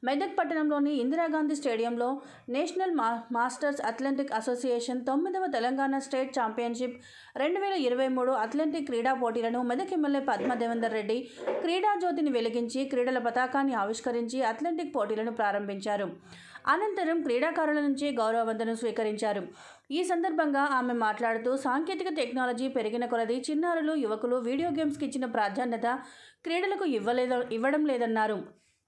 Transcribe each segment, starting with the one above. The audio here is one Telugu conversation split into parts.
మెదక్ పట్టణంలోని ఇందిరాగాంధీ స్టేడియంలో నేషనల్ మా మాస్టర్స్ అథ్లెటిక్ అసోసియేషన్ తొమ్మిదవ తెలంగాణ స్టేట్ ఛాంపియన్షిప్ రెండు వేల ఇరవై మూడు అథ్లెటిక్ క్రీడా పోటీలను మెదక్ ఎమ్మెల్యే పద్మ దేవేందర్ రెడ్డి క్రీడా జ్యోతిని వెలిగించి క్రీడల పతాకాన్ని ఆవిష్కరించి అథ్లెటిక్ పోటీలను ప్రారంభించారు అనంతరం క్రీడాకారుల నుంచి గౌరవ వందనం స్వీకరించారు ఈ సందర్భంగా ఆమె మాట్లాడుతూ సాంకేతిక టెక్నాలజీ పెరిగిన కొలది చిన్నారులు యువకులు వీడియో గేమ్స్కి ఇచ్చిన ప్రాధాన్యత క్రీడలకు ఇవ్వలేదు ఇవ్వడం లేదన్నారు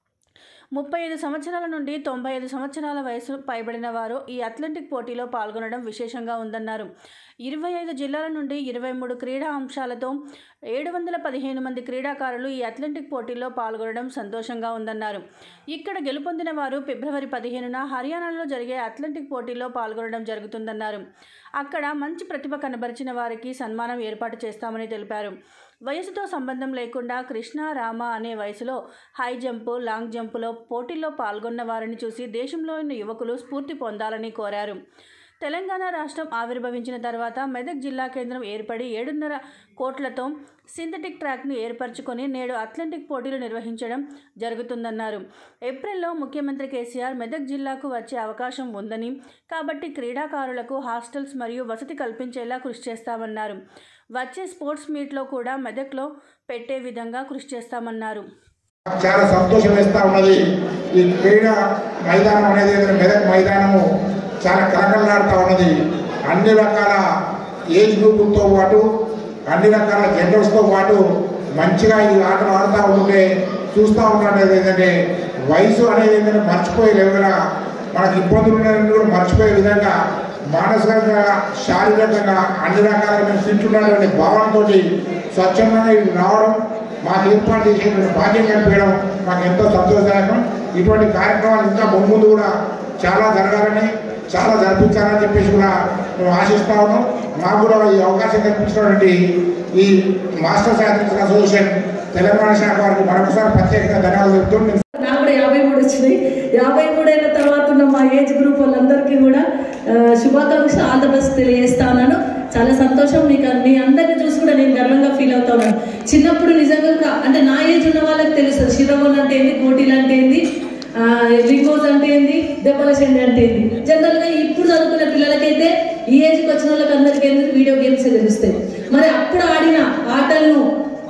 ముప్పై ఐదు సంవత్సరాల నుండి తొంభై ఐదు సంవత్సరాల వయసు పైబడిన వారు ఈ అథ్లెటిక్ పోటీలో పాల్గొనడం విశేషంగా ఉందన్నారు ఇరవై ఐదు జిల్లాల నుండి ఇరవై మూడు క్రీడా అంశాలతో ఏడు వందల పదిహేను మంది క్రీడాకారులు ఈ అథ్లెటిక్ పోటీల్లో పాల్గొనడం సంతోషంగా ఉందన్నారు ఇక్కడ గెలుపొందిన వారు ఫిబ్రవరి పదిహేనున హర్యానాలో జరిగే అథ్లెటిక్ పోటీల్లో పాల్గొనడం జరుగుతుందన్నారు అక్కడ మంచి ప్రతిభ కనబరిచిన వారికి సన్మానం ఏర్పాటు చేస్తామని తెలిపారు వయసుతో సంబంధం లేకుండా కృష్ణ రామ అనే వయసులో హై జంపు లాంగ్ జంపులో పోటీల్లో పాల్గొన్న వారిని చూసి దేశంలో ఉన్న యువకులు స్ఫూర్తి పొందాలని కోరారు తెలంగాణ రాష్ట్రం ఆవిర్భవించిన తర్వాత మెదక్ జిల్లా కేంద్రం ఏర్పడి ఏడున్నర కోట్లతో సింథటిక్ ట్రాక్ను ఏర్పరచుకొని నేడు అథ్లెటిక్ పోటీలు నిర్వహించడం జరుగుతుందన్నారు ఏప్రిల్లో ముఖ్యమంత్రి కేసీఆర్ మెదక్ జిల్లాకు వచ్చే అవకాశం ఉందని కాబట్టి క్రీడాకారులకు హాస్టల్స్ మరియు వసతి కల్పించేలా కృషి చేస్తామన్నారు వచ్చే స్పోర్ట్స్ మీట్లో కూడా మెదక్లో పెట్టే విధంగా కృషి చేస్తామన్నారు చాలా సంతోషం వేస్తూ ఉన్నది ఈ క్రీడా మైదానం అనేది ఏదైనా మెదక్ మైదానము చాలా కలకలలాడుతూ ఉన్నది అన్ని రకాల ఏజ్ గ్రూపులతో పాటు అన్ని రకాల జెండర్స్తో పాటు మంచిగా ఈ ఆటలు ఆడుతూ ఉంటే చూస్తూ ఉన్నది ఏంటంటే వయసు అనేది ఏంటంటే మర్చిపోయే లేవుగా మనకి ఇబ్బందులు ఉన్నాయని కూడా మర్చిపోయే విధంగా మానసికంగా శారీరకంగా అన్ని రకాలైన ఫిట్ ఉన్నటువంటి భావనతో స్వచ్ఛందంగా ఇవి రావడం మాకు ఏర్పాటు చేసినటువంటి భాగ్యం కనిపించడం మాకు ఎంతో సంతోషదాయకం ఇటువంటి కార్యక్రమాలు ఇంకా ముందు కూడా చాలా జరగాలని చాలా జరిపించాలని చెప్పేసి కూడా మేము ఆశిస్తా ఉన్నాం మాకు కూడా ఈ అవకాశం కల్పించినటువంటి ఈ మాస్టర్స్ అథ్లెటిక్స్ అసోసియేషన్ తెలంగాణ శాఖ వారికి మరొకసారి ప్రత్యేకంగా ధన్యవాదాలు చెప్తూ నేను నాకు కూడా యాభై మూడు వచ్చినాయి యాభై మూడు అయిన తర్వాత ఉన్న మా ఏజ్ గ్రూప్ వాళ్ళందరికీ కూడా ఆ, శుభాకాంక్షలు ఆల్ ద బెస్ట్ తెలియజేస్తా ఉన్నాను చాలా సంతోషం మీకు మీ అందరిని చూసి కూడా నేను గర్వంగా ఫీల్ అవుతా ఉన్నాను చిన్నప్పుడు నిజంగా కూడా అంటే నా ఏజ్ ఉన్న వాళ్ళకి తెలుస్తుంది శిరవన్ అంటే ఏంది కోటీలు అంటే ఏంది ఆ, లింగోస్ అంటే ఏంది దెబ్బల చెండి అంటే ఏంది జనరల్గా ఇప్పుడు చదువుకున్న పిల్లలకైతే ఈ ఏజ్కి వచ్చిన వాళ్ళకి అందరికీ ఏంది వీడియో గేమ్స్ తెలుస్తాయి మరి అప్పుడు ఆడిన ఆటలను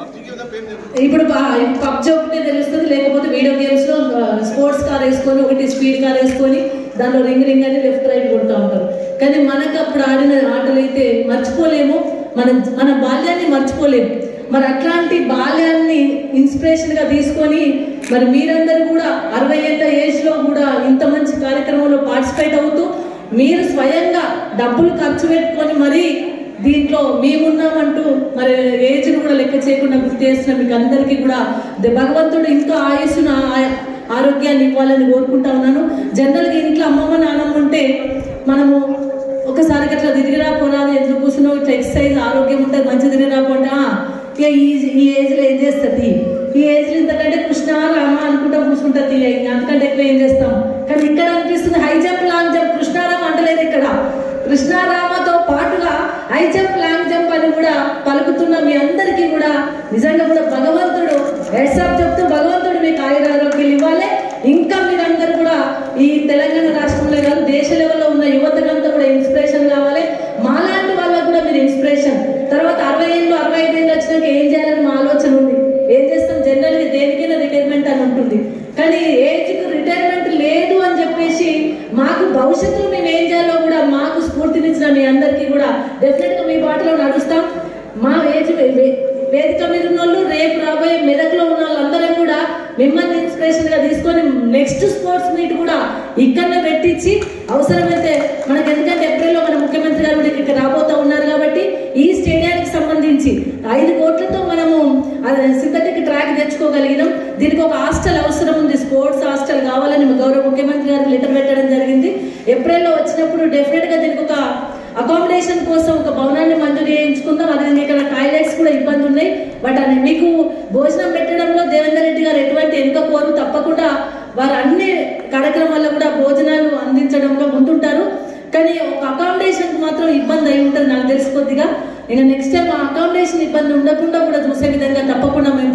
ఇప్పుడు పబ్జి ఒకటే తెలుస్తుంది లేకపోతే వీడియో గేమ్స్ లో స్పోర్ట్స్ కార్ వేసుకొని ఒకటి స్పీడ్ కార్ వేసుకొని దాంట్లో రింగ్ రింగ్ అని లెఫ్ట్ రైట్ కొడుతూ ఉంటారు కానీ మనకు అప్పుడు ఆడిన ఆటలు అయితే మర్చిపోలేము మన మన బాల్యాన్ని మర్చిపోలేము మరి అట్లాంటి బాల్యాన్ని ఇన్స్పిరేషన్ గా తీసుకొని మరి మీరందరూ కూడా అరవై ఏళ్ళ ఏజ్ లో కూడా ఇంత మంచి కార్యక్రమంలో పార్టిసిపేట్ అవుతూ మీరు స్వయంగా డబ్బులు ఖర్చు పెట్టుకొని మరి దీంట్లో మేమున్నామంటూ మరి ఏజ్ను కూడా లెక్క చేయకుండా గుర్తు చేస్తున్న మీకు అందరికీ కూడా ద- భగవంతుడు ఇంకా ఆయుస్సును ఆ- ఆరోగ్యాన్ని ఇవ్వాలని కోరుకుంటా ఉన్నాను జనరల్గా ఇంట్లో అమ్మమ్మ నాన్నమ్మ ఉంటే మనము ఒకసారి అట్లా తిరిగిరా పోరాదు ఎందుకు కూర్చున్నావు ఇట్లా ఎక్సర్సైజ్ ఆరోగ్యం ఉంటుంది మంచి తిరిగిరా పోంటే "ఆ, ఇక ఈ ఈ ఏజ్లో ఏం చేస్తుంది ఈ ఏజ్లో ఇంతకంటే కృష్ణ రామ అనుకుంటా కూర్చుంటుంది ఇంకా అంతకంటే ఎక్కువ ఏం చేస్తాం కానీ ఇక్కడ అనిపిస్తుంది హై జంప్ లాంగ్ జంప్ కృష్ణారామ అంటలేదు ఇక్కడ కృష్ణారామతో పాటుగా హై జంప్ లాంగ్ జంప్ అని కూడా పలుకుతున్న మీ అందరికీ కూడా నిజంగా కూడా భగవంతుడు హెడ్సప్ చెప్తూ భగవంతుడు మీకు ఆయురారోగ్యాలు ఇవ్వాలి ఇంకా మీరందరూ కూడా ఈ తెలంగాణ రాష్ట్రంలో కాదు దేశ లెవెల్లో ఉన్న యువతకంతా కూడా ఇన్స్పిరేషన్ కావాలి మాలాంటి వాళ్ళకు కూడా మీరు ఇన్స్పిరేషన్ తర్వాత అరవై ఏళ్ళు అరవై ఐదు ఏళ్ళు వచ్చినాక ఏం చేయాలని మా ఆలోచన ఉంది ఏం చేస్తాం జనరల్గా దేనికైనా రిటైర్మెంట్ అని ఉంటుంది కానీ ఏజ్కి రిటైర్మెంట్ లేదు అని చెప్పేసి మాకు భవిష్యత్తులో మేము ఏం చేయాలో కూడా మాకు స్ఫూర్తినిచ్చిన మీ అందరికీ కూడా డెఫినెట్గా మీ బాటలో నడుస్తాం మా ఏజ్ వే- వే- వేదిక మీద ఉన్న వాళ్ళు రేపు రాబోయే మెదక్లో ఉన్న వాళ్ళందరం కూడా మిమ్మల్ని ఇన్స్పిరేషన్ గా తీసుకొని నెక్స్ట్ స్పోర్ట్స్ మీట్ కూడా ఇక్కడనే పెట్టించి అవసరమైతే మనకి ఎందుకంటే ఏప్రిల్లో మన ముఖ్యమంత్రి గారు కూడా ఇక్కడ రాబోతా ఉన్నారు కాబట్టి ఈ స్టేడియానికి సంబంధించి ఐదు కోట్లతో మనము సింథటిక్ ట్రాక్ తెచ్చుకోగలిగినాం దీనికి ఒక హాస్టల్ అవసరం ఉంది స్పోర్ట్స్ హాస్టల్ కావాలని మా గౌరవ ముఖ్యమంత్రి గారికి లెటర్ పెట్టడం జరిగింది ఏప్రిల్లో వచ్చినప్పుడు డెఫినెట్ గా దీనికి ఒక అకామిడేషన్ కోసం ఒక భవనాన్ని మంజూరు చేయించుకుందాం అదే ఇక్కడ టాయిలెట్స్ కూడా ఇబ్బంది ఉన్నాయి బట్ అది మీకు భోజనం పెట్టడంలో దేవేందర్ రెడ్డి గారు ఎటువంటి వెనుక కోరు తప్పకుండా వారు అన్ని కార్యక్రమాల్లో కూడా భోజనాలు అందించడంలో ముందుంటారు కానీ ఒక అకామిడేషన్ మాత్రం ఇబ్బంది అయి ఉంటుంది నాకు తెలిసి కొద్దిగా ఇంకా నెక్స్ట్ టైం ఆ అకామిడేషన్ ఇబ్బంది ఉండకుండా కూడా చూసే విధంగా తప్పకుండా మేము